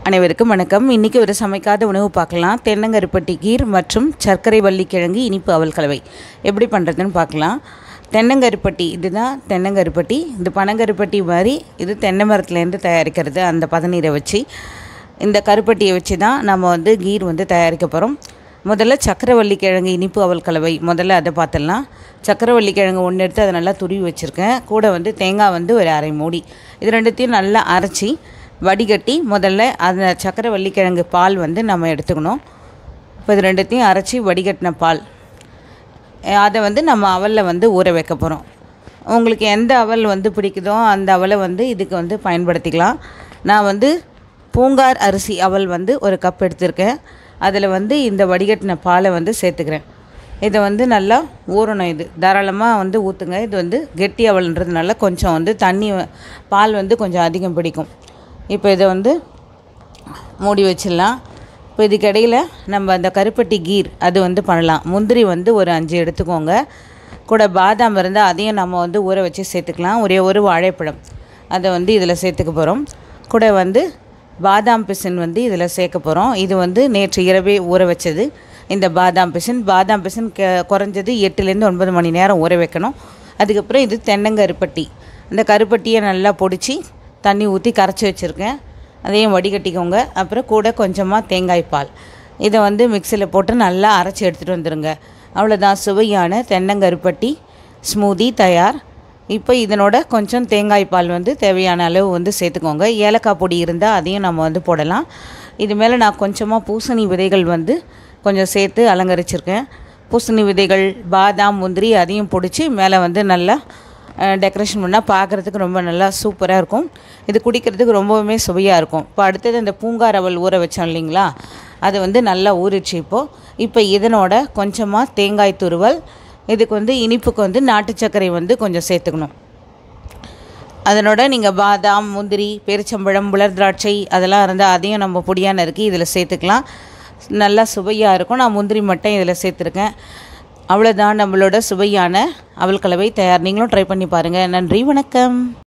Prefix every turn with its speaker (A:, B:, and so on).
A: அனைவருக்கும் வணக்கம் இன்றைக்கி ஒரு சமைக்காத உணவு பார்க்கலாம் தென்னங்கருப்பட்டி கீர் மற்றும் சர்க்கரை வள்ளிக்கிழங்கு இனிப்பு அவல் கலவை எப்படி பண்ணுறதுன்னு பார்க்கலாம் தென்னங்கருப்பட்டி இதுதான் தென்னங்கருப்பட்டி இது பனங்கருப்பட்டி மாதிரி இது தென்னை மரத்துலேருந்து தயாரிக்கிறது அந்த பதநீரை வச்சு இந்த கருப்பட்டியை வச்சு தான் நம்ம வந்து கீர் வந்து தயாரிக்க போகிறோம் முதல்ல சக்கரவள்ளி கிழங்கு இனிப்பு அவல் கலவை முதல்ல அதை பார்த்துடலாம் சக்கரவள்ளி கிழங்கு ஒன்று எடுத்து அதை நல்லா துருவி வச்சுருக்கேன் கூட வந்து தேங்காய் வந்து ஒரு அரை மூடி இது ரெண்டுத்தையும் நல்லா அரைச்சி வடிகட்டி முதல்ல அந்த சக்கரவள்ளி கிழங்கு பால் வந்து நம்ம எடுத்துக்கணும் இப்போ இது ரெண்டுத்தையும் அரைச்சி வடிகட்டின பால் அஹ் அதை வந்து நம்ம அவலில் வந்து ஊற வைக்க போகிறோம் உங்களுக்கு எந்த அவல் வந்து பிடிக்குதோ அந்த அவலை வந்து இதுக்கு வந்து பயன்படுத்திக்கலாம் நான் வந்து பூங்கார் அரிசி அவல் வந்து ஒரு கப் எடுத்திருக்கேன் அதில் வந்து இந்த வடிகட்டின பாலை வந்து சேர்த்துக்கிறேன் இதை வந்து நல்லா ஊறணும் இது தாராளமாக வந்து ஊற்றுங்க இது வந்து கெட்டி அவல்ன்றதுனால கொஞ்சம் வந்து தண்ணி வ- பால் வந்து கொஞ்சம் அதிகம் பிடிக்கும் இப்போ இதை வந்து மூடி வச்சிடலாம் இப்போ இதுக்கு இடையில் நம்ம அந்த கருப்பட்டி கீர் அது வந்து பண்ணலாம் முந்திரி வந்து ஒரு அஞ்சு எடுத்துக்கோங்க கூட பாதாம் இருந்தால் அதையும் நம்ம வந்து ஊற வச்சு சேர்த்துக்கலாம் ஒரே ஒரு வாழைப்பழம் அதை வந்து இதில் சேர்த்துக்க போகிறோம் கூட வந்து பாதாம் பிசின் வந்து இதில் சேர்க்க போகிறோம் இது வந்து நேற்று இரவே ஊற வச்சது இந்த பாதாம் பிசின் பாதாம் பிசின் க குறைஞ்சது எட்டுலேருந்து ஒன்பது மணி நேரம் ஊற வைக்கணும் அதுக்கப்புறம் இது தென்னங்கருப்பட்டி இந்த கருப்பட்டியை நல்லா பொடிச்சு தண்ணி ஊற்றி கரைச்சி வச்சுருக்கேன் அதையும் வடிகட்டிக்கோங்க அப்புறம் கூட கொஞ்சமாக தேங்காய் பால் இதை வந்து மிக்சியில் போட்டு நல்லா அரைச்சி எடுத்துகிட்டு வந்துடுங்க அவ்வளோதான் சுவையான தென்னங்கருப்பட்டி ஸ்மூதி தயார் இப்போ இதனோட கொஞ்சம் தேங்காய் பால் வந்து தேவையான அளவு வந்து சேர்த்துக்கோங்க ஏலக்காய் பொடி இருந்தால் அதையும் நம்ம வந்து போடலாம் இது மேலே நான் கொஞ்சமாக பூசணி விதைகள் வந்து கொஞ்சம் சேர்த்து அலங்கரிச்சிருக்கேன் பூசணி விதைகள் பாதாம் முந்திரி அதையும் பிடிச்சி மேலே வந்து நல்லா டெக்கரேஷன் பண்ணால் பார்க்குறதுக்கு ரொம்ப நல்லா சூப்பராக இருக்கும் இது குடிக்கிறதுக்கு ரொம்பவுமே சுவையாக இருக்கும் இப்போ அடுத்தது இந்த பூங்கார் அவல் ஊற வச்சோம் இல்லைங்களா அது வந்து நல்லா ஊறிச்சு இப்போது இப்போ இதனோட கொஞ்சமாக தேங்காய் துருவல் இதுக்கு வந்து இனிப்புக்கு வந்து நாட்டு சர்க்கரை வந்து கொஞ்சம் சேர்த்துக்கணும் அதனோட நீங்கள் பாதாம் முந்திரி பேரிச்சம்பழம் உலர் திராட்சை அதெல்லாம் இருந்தால் அதையும் நம்ம பொடியாக நறுக்கி இதில் சேர்த்துக்கலாம் நல்லா சுவையாக இருக்கும் நான் முந்திரி மட்டும் இதில் சேர்த்துருக்கேன் அவ்வளோதான் நம்மளோட சுவையான அவல் கலவை தயார் நீங்களும் ட்ரை பண்ணி பாருங்கள் நன்றி வணக்கம்